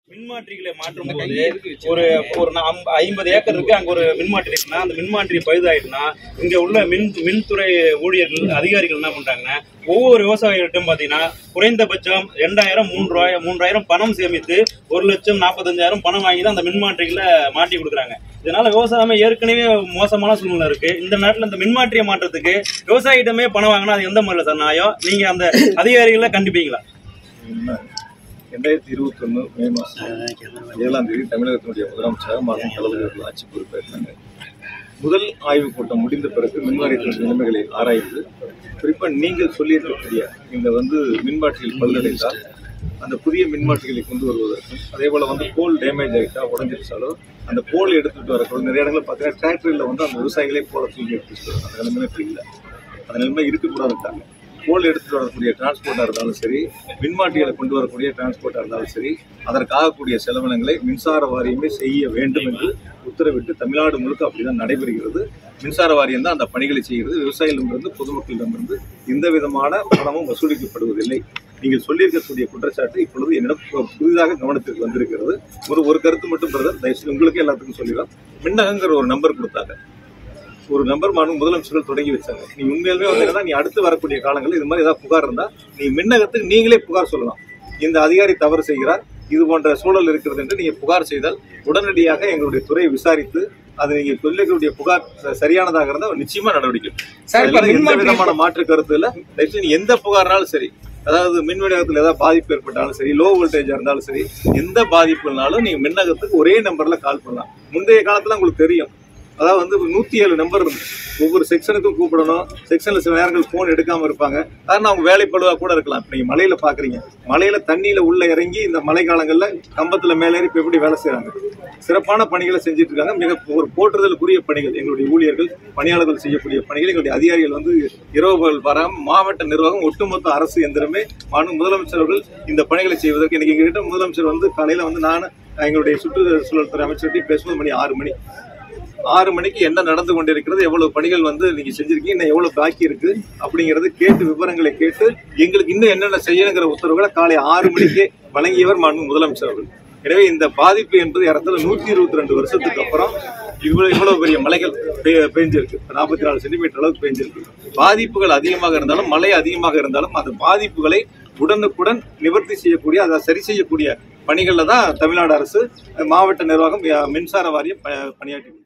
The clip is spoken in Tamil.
மின்மாற்றிகளை மாற்றும் போது ஒரு ஒரு நா- ஐம்பது ஏக்கர் இருக்கு அங்க ஒரு மின்மாற்றி இருக்குன்னா அந்த மின்மாற்றி பழுதாயிட்டுனா இங்க உள்ள மின் மின்துறை ஊழியர்கள் அதிகாரிகள் என்ன பண்றாங்கன்னா ஒவ்வொரு விவசாயிகிட்டும் பாத்தீங்கன்னா குறைந்தபட்சம் ரெண்டாயிரம் மூன்று ரூபாய் மூன்றாயிரம் பணம் சேமித்து ஒரு லட்சம் நாற்பத்தஞ்சாயிரம் பணம் வாங்கி தான் அந்த மின்மாற்றிகளை மாட்டி கொடுக்குறாங்க இதனால விவசாயம் ஏற்கனவே மோசமான சூழ்நிலை இருக்கு இந்த நேரத்துல இந்த மின்மாற்றியை மாற்றத்துக்கு விவசாயிடமே பணம் வாங்கினா அது எந்த முறையில் சார் நியாயம் நீங்க அந்த அதிகாரிகளை கண்டிப்பீங்களா ரெண்டாயிரத்தி இருபத்தொன்னு மே மாதம் ஏழாம் தேதி தமிழகத்தினுடைய முதலமைச்சராக மாநில தலைவர்கள் ஆட்சி பொறுப்பேற்றாங்க முதல் ஆய்வுக் கூட்டம் முடிந்த பிறகு மின்வாரியத்தின் நிலைமைகளை ஆராய்ந்து குறிப்பாக நீங்கள் சொல்லியிருக்கக்கூடிய இந்த வந்து மின்மாற்றிகள் பழுதடைந்தால் அந்த புதிய மின்மாற்றிகளை கொண்டு வருவதற்கும் அதே போல் வந்து போல் டேமேஜ் ஆகிட்டா உடஞ்சிருச்சாலோ அந்த போல் எடுத்துகிட்டு வரக்கூடிய நிறைய இடங்களில் பார்த்தீங்கன்னா டிராக்டரில் வந்து அந்த விவசாயிகளே போல தூக்கி எடுத்துட்டு வராங்க. அந்த நிலைமை இப்ப இல்லை அந்த நிலைமை இருக்கக்கூடாதுட்டாங்க கோல் எடுத்துட்டு வரக்கூடிய டிரான்ஸ்போர்ட்டாக இருந்தாலும் சரி மின்மாட்டிகளை கொண்டு வரக்கூடிய டிரான்ஸ்போர்ட்டாக இருந்தாலும் சரி அதற்காகக்கூடிய செலவினங்களை மின்சார வாரியமே செய்ய வேண்டும் என்று உத்தரவிட்டு தமிழ்நாடு முழுக்க அப்படிதான் நடைபெறுகிறது மின்சார வாரியம் தான் அந்த பணிகளை செய்கிறது விவசாயிகளிடமிருந்து பொதுமக்களிடமிருந்து எந்த விதமான பணமும் வசூலிக்கப்படுவதில்லை நீங்கள் சொல்லியிருக்கக்கூடிய குற்றச்சாட்டு இப்பொழுது என்னிடம் பு- புதிதாக கவனத்திற்கு வந்திருக்கிறது ஒரு ஒரு கருத்து மட்டும் பிரதர் தயவுசெய்து உங்களுக்கு எல்லாத்துக்கும் சொல்லிடுறோம் மின்னகங்கிற ஒரு நம்பர் கொடுத்தாங்க ஒரு நம்பர் மாநில முதலமைச்சர்கள் தொடங்கி வச்சாங்க நீ உண்மையிலுமே வந்து என்னன்னா, நீ அடுத்து வரக்கூடிய காலங்களில் இது மாதிரி ஏதாவது புகார் இருந்தா நீ மின்னகத்துக்கு நீங்களே புகார் சொல்லலாம் இந்த அதிகாரி தவறு செய்கிறார் இது போன்ற சூழல் இருக்கிறது என்று நீங்க புகார் செய்தால் உடனடியாக எங்களுடைய துறை விசாரித்து அது நீங்க சொல்லக்கூடிய புகார் ச- சரியானதாக இருந்தால் நிச்சயமா நடவடிக்கை சார், இப்ப அதுல எந்த மின்மாற்றி- விதமான மாற்று கருத்து இல்ல தயவுசெய்து நீ எந்த புகார்னாலும் சரி அதாவது மின் விநியோகத்தில் ஏதாவது பாதிப்பு ஏற்பட்டாலும் சரி லோ வோல்டேஜா இருந்தாலும் சரி எந்த பாதிப்புனாலும் நீங்க மின்னகத்துக்கு ஒரே நம்பர்ல கால் பண்ணலாம் முந்தைய காலத்துல உங்களுக்கு தெரியும் அதாவது வந்து நூத்தி ஏழு நம்பர் இருந்துச்சு ஒவ்வொரு செக்ஷனுக்கும் கூப்பிடணும் செக்ஷன்ல சில நேரங்கள் போன் எடுக்காம இருப்பாங்க காரணம் அவங்க வேலைப்படுவா கூட இருக்கலாம் இப்ப நீங்க மலையில பாக்குறீங்க மலையில தண்ணியில உள்ள இறங்கி இந்த மழை காலங்கள்ல கம்பத்துல மேலேறி இப்ப எப்படி வேலை செய்றாங்க சிறப்பான பணிகளை செஞ்சுட்டு இருக்காங்க மிக ஒரு போற்றுதலுக்குரிய பணிகள் எங்களுடைய ஊழியர்கள் பணியாளர்கள் செய்யக்கூடிய பணிகள் எங்களுடைய அதிகாரிகள் வந்து இரவு பகல் வராம மாவட்ட நிர்வாகம் ஒட்டுமொத்த அரசு எந்திரமே மாநில முதலமைச்சர் அவர்கள் இந்த பணிகளை செய்வதற்கு இன்னைக்கு எங்ககிட்ட முதலமைச்சர் வந்து காலையில வந்து நான் எங்களுடைய சுற்றுச்சூழல் துறை அமைச்சர்கிட்ட பேசும்போது மணி ஆறு மணி ஆறு மணிக்கு என்ன நடந்து கொண்டிருக்கிறது எவ்வளவு பணிகள் வந்து நீங்க செஞ்சிருக்கீங்க இன்னும் எவ்வளவு பாக்கி இருக்கு அப்படிங்கறது கேட்டு விவரங்களை கேட்டு எங்களுக்கு இன்னும் என்னென்ன செய்யணுங்கிற உத்தரவுகளை காலை ஆறு மணிக்கே வழங்கியவர் மாண்பு முதலமைச்சர் அவர்கள் எனவே இந்த பாதிப்பு என்பது இடத்துல நூத்தி இருபத்தி ரெண்டு வருஷத்துக்கு அப்புறம் இவ்வளவு இவ்வளவு பெரிய மலைகள் பெய்- பெய்ஞ்சிருக்கு நாற்பத்தி நாலு சென்டிமீட்டர் அளவுக்கு பெய்ஞ்சிருக்கு பாதிப்புகள் அதிகமாக இருந்தாலும் மழை அதிகமாக இருந்தாலும் அந்த பாதிப்புகளை உடனுக்குடன் நிவர்த்தி செய்யக்கூடிய அதை சரி செய்யக்கூடிய பணிகளில் தான் தமிழ்நாடு அரசு மாவட்ட நிர்வாகம் மின்சார வாரியம் ப- பணியாற்றி